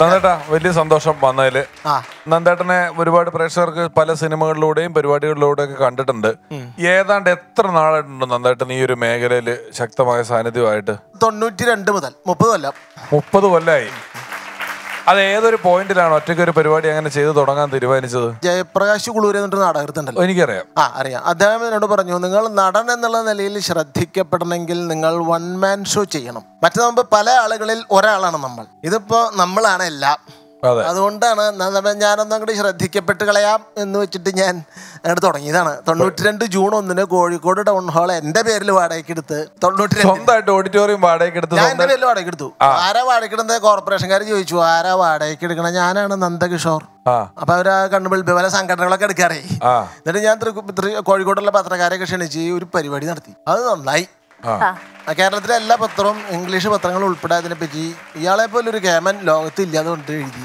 നന്ദേട്ടാ വലിയ സന്തോഷം വന്നതില് ആ നന്ദേട്ടനെ ഒരുപാട് പ്രേക്ഷകർക്ക് പല സിനിമകളിലൂടെയും പരിപാടികളിലൂടെയും ഒക്കെ കണ്ടിട്ടുണ്ട് ഏതാണ്ട് എത്ര നാളായിട്ടുണ്ട് നന്ദേട്ടൻ ഈ ഒരു മേഖലയിൽ ശക്തമായ സാന്നിധ്യമായിട്ട് തൊണ്ണൂറ്റി രണ്ട് മുതൽ മുപ്പത് കൊല്ലം മുപ്പത് കൊല്ലായി അത് ഏതൊരു പോയിന്റിലാണ് ഒറ്റയ്ക്ക് ഒരു പരിപാടി അങ്ങനെ ചെയ്തു തുടങ്ങാൻ തീരുമാനിച്ചത് ജയപ്രകാശ് കുളൂര് എന്നിട്ട് നാടകത്തുണ്ടല്ലോ എനിക്കറിയാം ആ അറിയാം അദ്ദേഹം എന്നോട് പറഞ്ഞു നിങ്ങൾ നടൻ എന്നുള്ള നിലയിൽ ശ്രദ്ധിക്കപ്പെടണമെങ്കിൽ നിങ്ങൾ വൺ മാൻ ഷോ ചെയ്യണം മറ്റു മുമ്പ് പല ആളുകളിൽ ഒരാളാണ് നമ്മൾ ഇതിപ്പോ നമ്മളാണ് എല്ലാം അതെ അതുകൊണ്ടാണ് ന- ഞാനൊന്നും അങ്ങോട്ട് ശ്രദ്ധിക്കപ്പെട്ട് കളയാം എന്ന് വെച്ചിട്ട് ഞാൻ അങ്ങോട്ട് തുടങ്ങിയതാണ് തൊണ്ണൂറ്റി രണ്ട് ജൂൺ ഒന്നിന് കോഴിക്കോട് ടൗൺ ഹാൾ എന്റെ പേരിൽ വാടകയ്ക്ക് എടുത്ത് തൊണ്ണൂറ്റി രണ്ട് സ്വന്തമായിട്ട് ഓഡിറ്റോറിയം വാടകയ്ക്ക് എടുത്ത് ഞാൻ എന്റെ സ്വന്തം പേരിൽ വാടകയ്ക്ക് എടുത്തു ആരാ വാടകയ്ക്ക് എടുത്തത് കോർപ്പറേഷൻകാർ ചോദിച്ചു ആരാ വാടകയ്ക്ക് എടുക്കണ ഞാനാണ് നന്ദകിഷോർ ആ അപ്പൊ അവരാ കണ്ണുപിളിപ്പ് പല സംഘടനകളൊക്കെ എടുക്കാറേ ആ എന്നിട്ട് ഞാൻ തൃ- തൃ- കോഴിക്കോടുള്ള പത്രക്കാരെയൊക്കെ ക്ഷണിച്ച് ഒരു പരിപാടി നടത്തി അത് നന്നായി ആ ആ, കേരളത്തിലെ എല്ലാ പത്രവും ഇംഗ്ലീഷ് പത്രങ്ങളും ഉൾപ്പെടെ അതിനെപ്പറ്റി ഇയാളെ പോലെ ഒരു കേമൻ ലോകത്ത് ഇല്ലാതെ കൊണ്ട് എഴുതി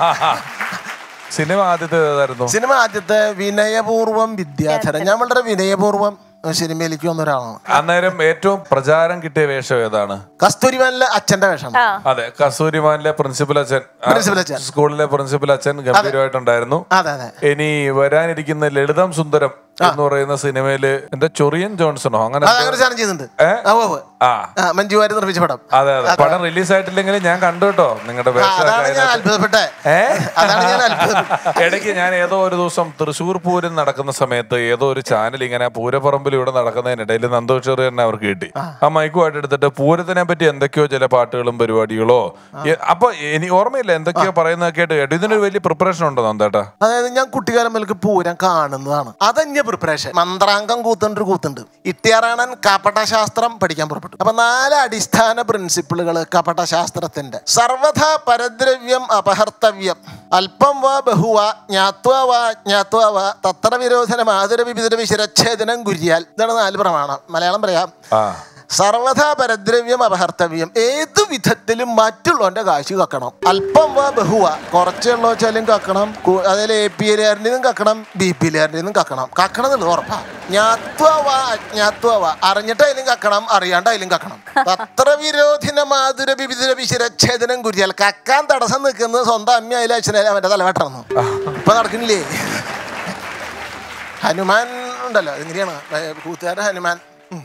സിനിമ ആദ്യത്തെ ഏതായിരുന്നു സിനിമ ആദ്യത്തെ വിനയപൂർവം വിദ്യാധരൻ ഞാൻ വളരെ വിനയപൂർവം സിനിമയിലേക്ക് വന്ന ഒരാളാണ് അന്നേരം ഏറ്റവും പ്രചാരം കിട്ടിയ വേഷം ഏതാണ് കസ്തൂരിമാനിലെ അച്ഛന്റെ വേഷം അതെ കസൂരിമാനിലെ പ്രിൻസിപ്പൽ അച്ഛൻ ആ, പ്രിൻസിപ്പൽ അച്ഛൻ. സ്കൂളിലെ പ്രിൻസിപ്പൽ അച്ഛൻ ഗംഭീരമായിട്ടുണ്ടായിരുന്നു അതെ അതെ ഇനി വരാനിരിക്കുന്ന ലളിതം സുന്ദരം എന്ന് പറയുന്ന സിനിമയില് എന്താ ചൊറിയൻ ജോൺസണോ അങ്ങനെ അത് അങ്ങനെ സാധനം ചെയ്യുന്നുണ്ട് ഏ? ആ, ഉവ്വ് ഉവ്വ്. ആ ആ, മഞ്ജു വാര്യർ നിർമ്മിച്ച പടം അതെ അതെ പടം റിലീസ് ആയിട്ടില്ലെങ്കിലും ഞാൻ കണ്ടു കേട്ടോ നിങ്ങളുടെ ആ, അതാണ് ഞാൻ വേഷം അത്ഭുതപ്പെട്ടെ ഏ? അതാണ് ഞാൻ അത്ഭുതപ്പെട്ടെ ഇടയ്ക്ക് ഞാൻ ഏതോ ഒരു ദിവസം തൃശ്ശൂർ പൂരം നടക്കുന്ന സമയത്ത് ഏതോ ഒരു ചാനൽ ഇങ്ങനെ പൂരപ്പറമ്പിൽ ഇവിടെ നടക്കുന്നതിനിടയിൽ നന്ദോഷറി തന്നെ അവർക്ക് കിട്ടി ആ മൈക്കുമായിട്ട് എടുത്തിട്ട് പൂരത്തിനെ പറ്റി എന്തൊക്കെയോ ചില പാട്ടുകളും പരിപാടികളോ എ- അപ്പൊ ഇനി ഓർമ്മയില്ല എന്തൊക്കെയോ പറയുന്നതൊക്കെ ആയിട്ട് കേട്ടു ഇതിനൊരു വലിയ പ്രിപ്പറേഷൻ ഉണ്ടോ നന്ദേട്ടാ അതായത് ഞാൻ കുട്ടിക്കാലം മുതൽക്ക് പൂരം കാണുന്നതാണ് അതന്നെ പ്രിപ്പറേഷൻ മന്ത്രാംഗം കൂത്തുണ്ട് ഒരു കൂത്തുണ്ട് ഇട്ടിയാറാണൻ കപട ശാസ്ത്രം പഠിക്കാൻ പുറപ്പെട്ടു അപ്പൊ നാല് അടിസ്ഥാന പ്രിൻസിപ്പിളുകൾ കപട ശാസ്ത്രത്തിന്റെ സർവഥ പരദ്രവ്യം അപഹർത്തവ്യം അല്പം വാ ബഹുവ ജ്ഞാത്വാ വാ ജ്ഞാത്വാ വാ തത്ര വിരോധനം ആതുര വിവിധ വിശിരച്ഛേദനം ഗുരിയാൽ ഇതാണ് നാല് പ്രമാണം മലയാളം പറയാം ആ സർവഥാ പരദ്രവ്യം അപഹർത്തവ്യം ഏതു വിധത്തിലും മറ്റുള്ളവന്റെ കാശ് കക്കണം അല്പം വാ ബഹുവ കുറച്ചുള്ള വെച്ചാലും കക്കണം കു- അതിൽ എ പി എല്ലുകാരൻ്റെയും കക്കണം ബി പി എല്ലുകാരൻ്റെയും കക്കണം കക്കണം എന്നുള്ളത് ഉറപ്പാ ജ്ഞാത്വ ജ്ഞാത്വ അറിഞ്ഞിട്ടായാലും കക്കണം അറിയാണ്ടായാലും കക്കണം അത്ര വിരോധിന മാധുര വിവിധ വിശിരച്ഛേദനം കുരിയാൽ കക്കാൻ തടസ്സം നിൽക്കുന്നത് സ്വന്തം അമ്മയായാലും അച്ഛനായാലും അവന്റെ തലവെട്ടണം ഇപ്പൊ നടക്കുന്നില്ലേ ഹനുമാൻ ഉണ്ടല്ലോ എങ്ങനെയാണ് കൂത്തുകാരൻ ഹനുമാൻ ഉം.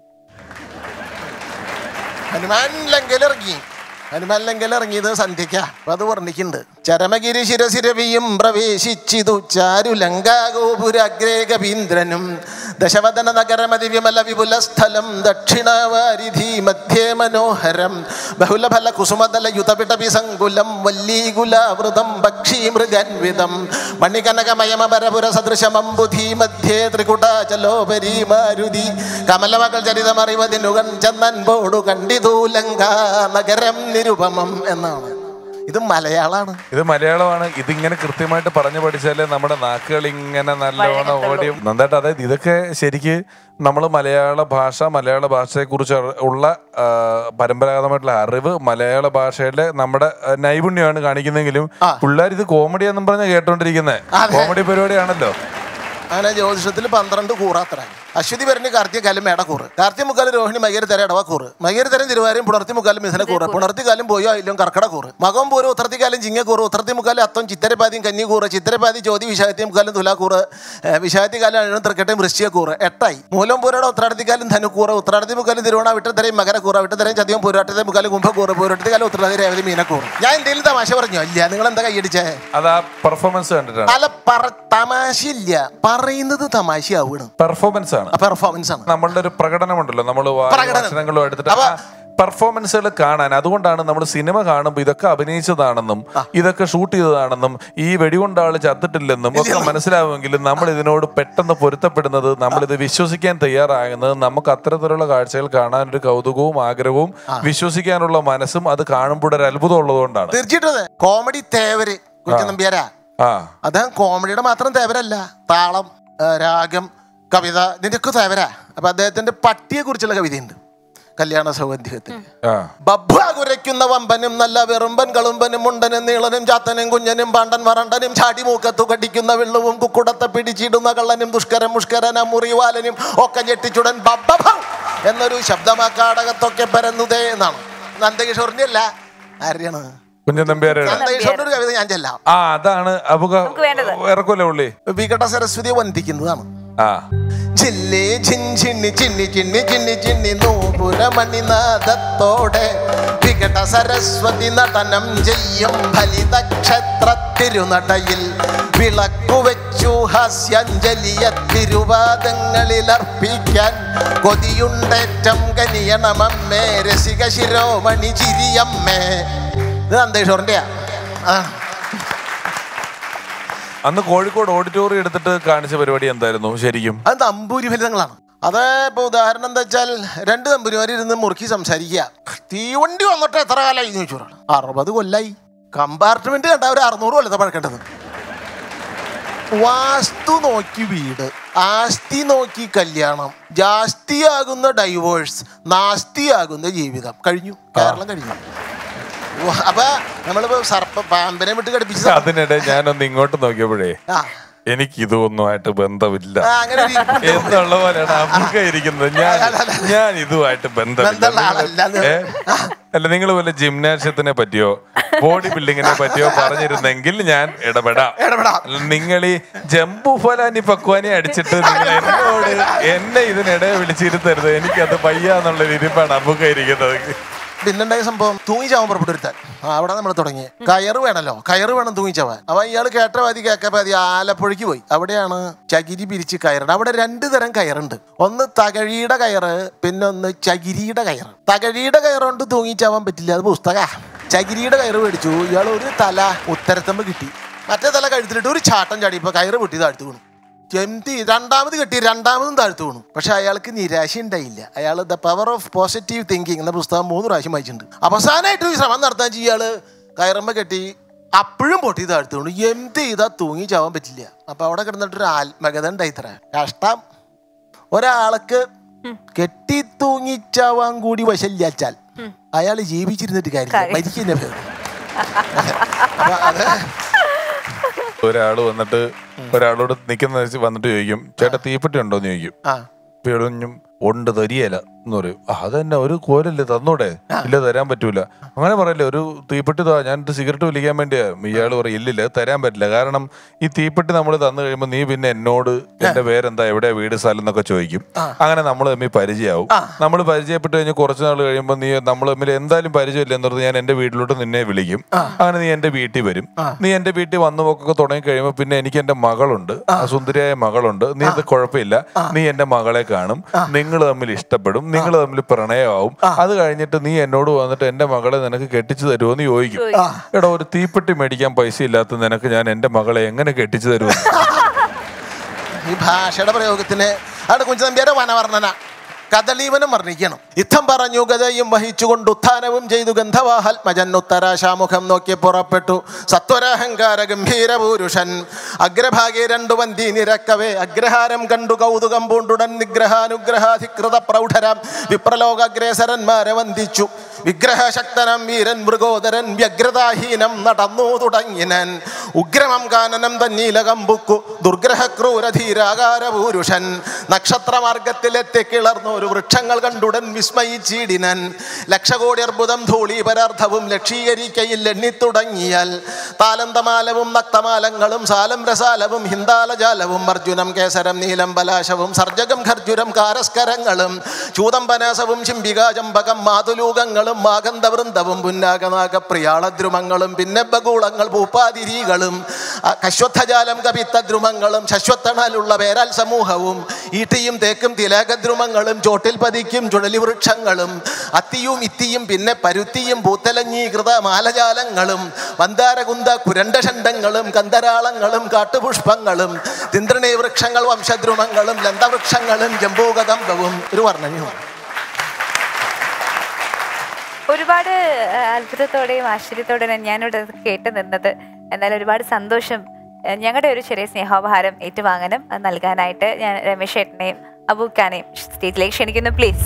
ഹനുമാൻ ലങ്കയിലിറങ്ങി ഹനുമാൻ ലങ്കയിലിറങ്ങിയത് സന്ധ്യയ്ക്ക അപ്പൊ അത് വർണ്ണിക്കുന്നുണ്ട് ചരമഗിരി ശിരസിരവിയും പ്രവേശിച്ചിതു ചാരു ലങ്കാഗോപുരഗ്രേ കവീന്ദ്രനും ദശവദന നഗരമതി വിമല വിപുല സ്ഥലം ദക്ഷിണവാരിധി മധ്യേ മനോഹരം ബഹുലഫല കുസുമതല യുതപിടപി സങ്കുലം വല്ലീകുലാവൃതം പക്ഷി മൃഗന്വിതം മണികനകമയമപരപുര സദൃശമംബുധി മധ്യേ ത്രികുടാചലോപരി മാരുതി കമലമകൾ ചരിതമറിവതിനുകൻ ചന്ദൻപോടു കണ്ടിതു ലങ്ക നഗരം നിരുപമം എന്നാണ് ഇത് മലയാളാണ് ഇത് മലയാളമാണ് ഇതിങ്ങനെ കൃത്യമായിട്ട് പറഞ്ഞു പഠിച്ചാലേ നമ്മുടെ നാക്കുകൾ ഇങ്ങനെ നല്ലോണം ഓടിയും നന്നായിട്ട് അതായത് ഇതൊക്കെ ശരിക്ക് നമ്മൾ മലയാള ഭാഷ മലയാള ഭാഷയെക്കുറിച്ച് അറി- ഉള്ള ആ, പരമ്പരാഗതമായിട്ടുള്ള അറിവ് മലയാള ഭാഷയിലെ നമ്മുടെ ആ, നൈപുണ്യമാണ് കാണിക്കുന്നെങ്കിലും പിള്ളേർ ഇത് കോമഡി എന്നും പറഞ്ഞ് കേട്ടോണ്ടിരിക്കുന്നത് അതെ. കോമഡി പരിപാടിയാണല്ലോ അങ്ങനെ ജ്യോതിഷത്തിൽ പന്ത്രണ്ട് കൂറാത്ര അശ്വതി ഭരണി കാർത്തിക കാലം മേടക്കൂറ് കാർത്തിക മുക്കാലും രോഹിണി മകേര് തര ഇടവക്കൂറ് മകേര് തരം തിരുവാരും പുണർത്തി മുക്കാലും മിഥുനക്കൂറ് പുണർത്തി കാലം പോയോ ഇല്ലും കർക്കടക്കൂറ് മകം പോരും ഉത്രത്തി കാലം ചിങ്ങക്കൂറ് ഉത്രത്തി മുക്കാലും അത്തം ചിത്തരപാതിയും കന്നിക്കൂറ് ചിത്തരപാതി ജ്യോതി വിശാഖത്തി മുക്കാലും തുലാക്കൂറ് ഏ, വിശാഖത്തി കാലം അഴുകും തൃക്കട്ടയും വൃശ്ചിയക്കൂറ് എട്ടായി മൂലം പൂരയുടെ ഉത്രാടത്തിക്കാലം ധനുക്കൂറ് ഉത്രാടത്തി മുക്കാലും തിരുവോണ വിട്ടത്തരയും മകരക്കൂറ് വിട്ടത്തരയും ചതിയും പൂരാട്ടത്തെ മുക്കാലും കുംഭക്കൂറ് പൂരട്ടി കാലം ഉത്രാതി രേവതി മീനക്കൂറ് ഞാൻ എന്തെങ്കിലും തമാശ പറഞ്ഞോ ഇല്ല നിങ്ങൾ എന്താ കൈയടിച്ചേ അത് ആ പെർഫോമൻസ് കണ്ടിട്ടാണ് അല്ല പറ തമാശയില്ല പറയുന്നത് തമാശയാവുകയാണ് പെർഫോമൻസ് ആണ് പെർഫോമൻസ് ആണ് നമ്മളുടെ ഒരു പ്രകടനമുണ്ടല്ലോ നമ്മൾ പ്രകടനം. വചനങ്ങളും എടുത്തിട്ട് അപ്പൊ- പെർഫോമൻസുകൾ കാണാൻ അതുകൊണ്ടാണ് നമ്മൾ സിനിമ കാണുമ്പോൾ ഇതൊക്കെ അഭിനയിച്ചതാണെന്നും ഇതൊക്കെ ഷൂട്ട് ചെയ്തതാണെന്നും ഈ വെടികൊണ്ട ആള് ചത്തിട്ടില്ലെന്നും ഒക്കെ മനസ്സിലാവുമെങ്കിലും നമ്മൾ ഇതിനോട് പെട്ടെന്ന് പൊരുത്തപ്പെടുന്നത് നമ്മൾ ഇത് വിശ്വസിക്കാൻ തയ്യാറാകുന്നത് നമുക്ക് അത്തരത്തിലുള്ള കാഴ്ചകൾ കാണാൻ ഒരു കൗതുകവും ആഗ്രഹവും വിശ്വസിക്കാനുള്ള മനസ്സും അത് കാണുമ്പോൾ ഒരു അത്ഭുതം ഉള്ളതുകൊണ്ടാണ് തീർച്ചയായിട്ടും അതെ കോമഡി തേവര് കുറ്റ നമ്പ്യാരാ ആ അദ്ദേഹം കോമഡിയുടെ മാത്രം തേവരല്ല താളം ആ, രാഗം കവിത ഇതിന്റെയൊക്കെ തേവരാ അപ്പൊ അദ്ദേഹത്തിന്റെ പട്ടിയെ കുറിച്ചുള്ള കവിതയുണ്ട് കല്യാണ സൗഗന്ധികത്തിൽ ആ ബബ്ബ കുരയ്ക്കുന്ന വമ്പനും നല്ല വെറുമ്പൻ കളുമ്പനും മുണ്ടനും നീളനും ചാത്തനും കുഞ്ഞനും പാണ്ടൻ വറണ്ടനും ചാടി മൂക്കത്തു കടിക്കുന്ന വെള്ളവും കുക്കുടത്തെ പിടിച്ചിടുന്ന കള്ളനും ദുഷ്കരം മുഷ്കരനും മുറിവാലനും ഒക്കെ ഞെട്ടിച്ചുടൻ ബബ്ബ എന്നൊരു ശബ്ദമാക്കാടകത്തൊക്കെ പരന്നുതേ എന്നാണ് നന്ദകിഷോറിന്റെ അല്ല ആരെയാണ് കുഞ്ഞൻ നമ്പ്യാരുടെ സന്ദേശോന്റെ ഒരു കവിത ഞാൻ ചെല്ലാം ആ അതാണ് അബുക നമുക്ക് വേണ്ടത്. ഇറക്കൂലേ ഉള്ളി വികട സരസ്വതിയെ വന്ദിക്കുന്നതാണ് ആ ജില്ലേ ചിഞ്ചിണ്ണി ചിന്നി ചിന്നി ചിന്നി ചിന്നി നൂപുര മണിനാഥത്തോടെ വികട സരസ്വതി നടനം ചെയ്യും ഫലിതക്ഷത്ര തിരുനടയിൽ വിളക്കു വെച്ചു ഹാസ്യാഞ്ജലിയ തിരുവാദങ്ങളിൽ അർപ്പിക്കാൻ കൊതിയുണ്ടേറ്റം കനിയണമമ്മേ രസിക ശിരോമണി ചിരിയമ്മേ ഇത് അന്തേശ്വറിൻ്റെയാ ആ അന്ന് കോഴിക്കോട് ഓഡിറ്റോറിയം എടുത്തിട്ട് കാണിച്ച പരിപാടി എന്തായിരുന്നു ശരിക്കും അത് തമ്പൂരി ഫലിതങ്ങളാണ് അത് ഇപ്പൊ ഉദാഹരണം എന്താ വെച്ചാൽ രണ്ട് തമ്പുരിമാർ ഇരുന്ന് മുറുക്കി സംസാരിക്കുക തീവണ്ടി വന്നിട്ട് എത്ര കാലമായി ചോദിച്ചു ഒരാൾ അറുപത് കൊല്ലായി കമ്പാർട്ട്മെന്റ് കണ്ട ഒരു അറുന്നൂറ് കൊല്ലത്തെ പഴക്കേണ്ടത് വാസ്തു നോക്കി വീട് ആസ്തി നോക്കി കല്യാണം ജാസ്തിയാകുന്ന ഡൈവോഴ്സ് നാസ്തിയാകുന്ന ജീവിതം കഴിഞ്ഞു കേരളം കഴിഞ്ഞു ഉവ്വ്. അപ്പൊ നമ്മളിപ്പോ സർപ്പ പാമ്പിനെ വിട്ട് കടിപ്പിച്ച അതിനിടെ ഞാനൊന്ന് ഇങ്ങോട്ട് നോക്കിയപ്പോഴേ ആ എനിക്ക് ഇതുമൊന്നുമായിട്ട് ബന്ധമില്ല ആ, അങ്ങനെ ഒരു ഇരിപ്പുണ്ട്. എന്നുള്ള പോലെയാണ് അബുക്ക ഇരിക്കുന്നത് ഞാൻ ഞാൻ ഇതുമായിട്ട് ബന്ധമില്ല ബന്ധമുള്ള ആളല്ല അത്. ഏ? അല്ല നിങ്ങൾ വല്ല ജിംനാഷ്യത്തിനെ പറ്റിയോ ബോഡി ബിൽഡിങ്ങിനെ പറ്റിയോ പറഞ്ഞിരുന്നെങ്കിൽ ഞാൻ ഇടപെടാം ഇടപെടാം. നിങ്ങൾ ഈ ജംബു ഫലാനി പക്വാനി അടിച്ചിട്ട് നിങ്ങൾ എന്നോട് എന്നെ ഇതിനിടെ വിളിച്ചിരുത്തരുത് എനിക്കത് വയ്യാന്നുള്ള ഇരിപ്പാണ് അബുക്ക ഇരിക്കുന്നത് പിന്നുണ്ടായ സംഭവം തൂങ്ങിച്ചാവാൻ പുറപ്പെട്ടൊരുത്താൻ ആ, അവിടെ നമ്മൾ തുടങ്ങി കയറ് വേണമല്ലോ കയറ് വേണം തൂങ്ങിച്ചാവാൻ അപ്പൊ ഇയാൾ കേട്ട പാതി കേക്ക പാതി ആലപ്പുഴയ്ക്ക് പോയി അവിടെയാണ് ചകിരി പിരിച്ച് കയറുണ്ട് അവിടെ രണ്ട് തരം കയറുണ്ട് ഒന്ന് തകഴിയുടെ കയറ് പിന്നെ ഒന്ന് ചകിരിയുടെ കയറ് തകഴിയുടെ കയറുകൊണ്ട് തൂങ്ങിച്ചാവാൻ പറ്റില്ല അത് പുസ്തക ചകിരിയുടെ കയറ് മേടിച്ചു ഇയാൾ ഒരു തല ഉത്തരത്തമ്പ് കിട്ടി മറ്റേ തല കഴുത്തിലിട്ട് ഒരു ചാട്ടം ചാടി ഇപ്പൊ കയറ് പൊട്ടി താഴ്ത്തു വീണു എന്തി രണ്ടാമത് കിട്ടി രണ്ടാമതും താഴ്ത്തു വീണു പക്ഷെ അയാൾക്ക് നിരാശ ഉണ്ടായില്ല അയാൾ the power of positive thinking എന്ന പുസ്തകം മൂന്ന് പ്രാവശ്യം വായിച്ചിട്ടുണ്ട് അവസാനമായിട്ട് ഈ ശ്രമം നടത്താൻ ഇയാള് കയറുമ്പോ കെട്ടി അപ്പോഴും പൊട്ടി താഴ്ത്തു വീണു എന്ത് ചെയ്താ തൂങ്ങി ചാവാൻ പറ്റില്ല അപ്പൊ അവിടെ കിടന്നിട്ടൊരു ആത്മകഥ ഉണ്ടായിത്ര കഷ്ടം ഒരാൾക്ക് കെട്ടി തൂങ്ങിച്ചാവാൻ കൂടി വശമില്ലാച്ചാൽ അയാൾ ജീവിച്ചിരുന്നിട്ട് കാര്യമില്ല കാര്യം. മരിക്കുന്ന പേര് അപ്പൊ അത് ഒരാള് വന്നിട്ട് ഒരാളോട് നിൽക്കുന്ന വന്നിട്ട് ചോദിക്കും ചേട്ടാ തീപ്പെട്ടി ഉണ്ടോ എന്ന് ചോദിക്കും ആ അപ്പൊ ഇളഞ്ഞും ഉണ്ട് തരിയല എന്ന് പറയും "ആ, അതന്നെ ഒരു കോലല്ലേ തന്നൂടെ ഇല്ല തരാൻ പറ്റൂല അങ്ങനെ പറയല്ലേ ഒരു തീപ്പെട്ടി താ ഞാൻ സിഗരറ്റ് വലിക്കാൻ വേണ്ടിയാ ഇയാള് പറയും ഇല്ലില്ല അത് തരാൻ പറ്റില്ല കാരണം ഈ തീപ്പെട്ടി നമ്മൾ തന്നു കഴിയുമ്പോൾ നീ പിന്നെ എന്നോട് എന്റെ പേരെന്താ എവിടെയാ വീട് സ്ഥലം എന്നൊക്കെ ചോദിക്കും അങ്ങനെ നമ്മൾ തമ്മിൽ പരിചയമാവും നമ്മൾ പരിചയപ്പെട്ട് കഴിഞ്ഞ് കുറച്ച് നാൾ കഴിയുമ്പോൾ നീ നമ്മൾ തമ്മിൽ എന്തായാലും പരിചയമില്ല എന്ന് പറഞ്ഞ് ഞാൻ എന്റെ വീട്ടിലോട്ട് നിന്നെ വിളിക്കും അങ്ങനെ നീ എന്റെ വീട്ടിൽ വരും നീ എന്റെ വീട്ടിൽ വന്നു പോക്കൊക്കെ തുടങ്ങി കഴിയുമ്പോൾ പിന്നെ എനിക്ക് എന്റെ മകളുണ്ട് ആ സുന്ദരിയായ മകളുണ്ട് നീ ഇത് കുഴപ്പമില്ല നീ എന്റെ മകളെ കാണും നിങ്ങൾ തമ്മിൽ ഇഷ്ടപ്പെടും നിങ്ങൾ തമ്മിൽ പ്രണയമാവും അത് കഴിഞ്ഞിട്ട് നീ എന്നോട് വന്നിട്ട് എന്റെ മകളെ നിനക്ക് കെട്ടിച്ചു തരുമോ എന്ന് ചോദിക്കും എടാ ഒരു തീപ്പെട്ടി മേടിക്കാൻ പൈസ ഇല്ലാത്ത നിനക്ക് ഞാൻ എന്റെ മകളെ എങ്ങനെ കെട്ടിച്ചു തരുമെന്ന് ഈ ഭാഷയുടെ പ്രയോഗത്തിന് അവിടെ കുഞ്ചനമ്പ്യാരെ വനവർണ്ണന കദളീവനം വർണ്ണിക്കണം യുദ്ധം പറഞ്ഞു ഗതയും വഹിച്ചുകൊണ്ട് ഉത്ഥാനവും ചെയ്തു ഗന്ധവാഹൽമജൻ ഉത്തരാശാമുഖം നോക്കി പുറപ്പെട്ടു സത്വരാഹങ്കാര ഗംഭീര പുരുഷൻ അഗ്രഭാഗെ രണ്ടു വന്തി നിരക്കവേ അഗ്രഹാരം കണ്ടു കൗതുകം പൂണ്ടുടൻ നിഗ്രഹാനുഗ്രഹാധികൃത പ്രൗഢരാം വിപ്രലോകാഗ്രേസരന്മാരെ വന്ദിച്ചു വിഗ്രഹശക്തനം വീരൻ മൃഗോദരൻ വ്യഗ്രതാഹീനം നടന്നു തുടങ്ങിനൻ ഉഗ്രമം കാനനം തന്നീലകമ്പുക്കു ദുർഗ്രഹ ക്രൂരധീരാകാര പുരുഷൻ നക്ഷത്രമാർഗത്തിലെത്തി കിളർന്നു ഒരു വൃക്ഷങ്ങൾ കണ്ടുടൻ വിസ്മയിച്ചിടിനൻ ലക്ഷകോടി അർബുദം ധൂളി പരാർത്ഥവും ലക്ഷീകരിക്കയിൽ എണ്ണിത്തുടങ്ങിയാൽ താലന്തമാലവും നക്തമാലങ്ങളും സാലം രസാലവും ഹിന്ദാലജാലവും അർജുനം കേസരം നീലം ബലാശവും സർജകം ഖർജുരം കാരസ്കരങ്ങളും ചൂതംബനാസവും ചിംബികാചമ്പകം മാതുലൂകങ്ങളും മാഗന്ധവൃന്ദവും പുന്നാകനാഗ പ്രിയാളദ്രുമങ്ങളും പിന്നെ ബഗൂളങ്ങൾ പൂപ്പാതിരികളും ആ, കശ്വത്ഥജാലം കപിത്തദ്രുമങ്ങളും ശശ്വത്തണലുള്ള പേരാൽ സമൂഹവും ഈട്ടിയും തേക്കും തിലകദ്രുമങ്ങളും ചോട്ടിൽ പതിക്കും ചുഴലി വൃക്ഷങ്ങളും അത്തിയും ഇത്തിയും പിന്നെ പരുത്തിയും പൂത്തലഞ്ഞീകൃത മാലജാലങ്ങളും വന്താരകുന്ത കുരണ്ടഷണ്ടങ്ങളും കന്തരാളങ്ങളും കാട്ടുപുഷ്പങ്ങളും തിന്ത്രണീ വൃക്ഷങ്ങൾ വംശദ്രുമങ്ങളും ലന്തവൃക്ഷങ്ങളും ജംബൂകദമ്പവും ഒരു വർണ്ണനയുമാണ് ഒരുപാട് ആ, അത്ഭുതത്തോടെയും ആശ്ചര്യത്തോടെയും ഞാനിവിടെ കേട്ട് നിന്നത് എന്നാൽ ഒരുപാട് സന്തോഷം ആ, ഞങ്ങളുടെ ഒരു ചെറിയ സ്നേഹോപഹാരം ഏറ്റുവാങ്ങാനും അത് നൽകാനായിട്ട് ഞാൻ രമേശ് ഏട്ടനെയും അബൂക്കാനെയും സ്റ്റേജിലേക്ക് ക്ഷണിക്കുന്നു പ്ലീസ്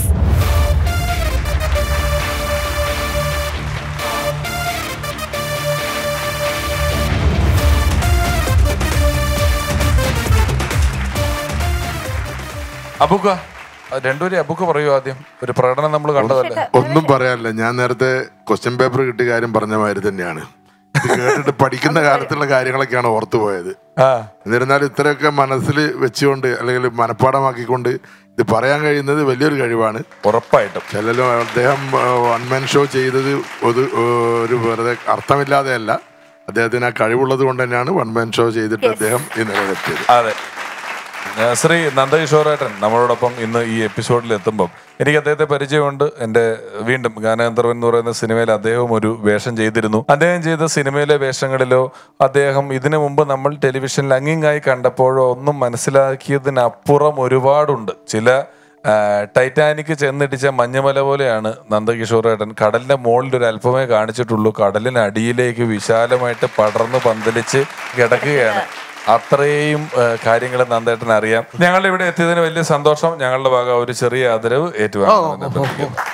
അബുക്ക രണ്ടുപേരും അബുക്ക് പറയൂ ആദ്യം ഒരു പ്രകടനം നമ്മൾ കണ്ടതല്ലേ ഒന്നും പറയാനില്ല ഞാൻ നേരത്തെ ക്വസ്റ്റ്യൻ പേപ്പർ കിട്ടിയ കാര്യം പറഞ്ഞ മാതിരി തന്നെയാണ് ഇത് കേട്ടിട്ട് പഠിക്കുന്ന കാലത്തുള്ള കാര്യങ്ങളൊക്കെയാണ് ഓർത്തു പോയത് ആ എന്നിരുന്നാലും ഇത്രയൊക്കെ മനസ്സിൽ വെച്ചുകൊണ്ട് അല്ലെങ്കിൽ മനഃപ്പാടമാക്കിക്കൊണ്ട് ഇത് പറയാൻ കഴിയുന്നത് വലിയൊരു കഴിവാണ് ഉറപ്പായിട്ടും ചിലരും അദ്ദേഹം വൺ മാൻ ഷോ ചെയ്തത് ഒരു ഒരു വെറുതെ അർത്ഥമില്ലാതെയല്ല അദ്ദേഹത്തിന് ആ കഴിവുള്ളത് കൊണ്ട് തന്നെയാണ് വൺ മാൻ ഷോ ചെയ്തിട്ട് അദ്ദേഹം ഈ നിലയിലെത്തിയത് അതെ ഏ, ശ്രീ നന്ദകിഷോറേട്ടൻ നമ്മളോടൊപ്പം ഇന്ന് ഈ എപ്പിസോഡിൽ എത്തുമ്പം എനിക്ക് അദ്ദേഹത്തെ പരിചയമുണ്ട് എൻ്റെ വീണ്ടും ഗാനഗന്ധർവൻ എന്ന് പറയുന്ന സിനിമയിൽ അദ്ദേഹം ഒരു വേഷം ചെയ്തിരുന്നു അദ്ദേഹം ചെയ്ത സിനിമയിലെ വേഷങ്ങളിലോ അദ്ദേഹം ഇതിനു മുമ്പ് നമ്മൾ ടെലിവിഷനിൽ അങ്ങിങ്ങായി കണ്ടപ്പോഴോ ഒന്നും മനസ്സിലാക്കിയതിനപ്പുറം ഒരുപാടുണ്ട് ചില ആ, ടൈറ്റാനിക് ചെന്നിടിച്ച മഞ്ഞമല പോലെയാണ് നന്ദകിഷോറേട്ടൻ കടലിന്റെ മുകളിൽ ഒരു അല്പമേ കാണിച്ചിട്ടുള്ളൂ കടലിനടിയിലേക്ക് വിശാലമായിട്ട് പടർന്ന് പന്തലിച്ച് കിടക്കുകയാണ് അത്രയും കാര്യങ്ങൾ നന്ദേട്ടൻ അറിയാം ഞങ്ങൾ ഇവിടെ എത്തിയതിന് വലിയ സന്തോഷം ഞങ്ങളുടെ ഭാഗം ഒരു ചെറിയ ആദരവ് ഏറ്റുവാങ്ങുന്നു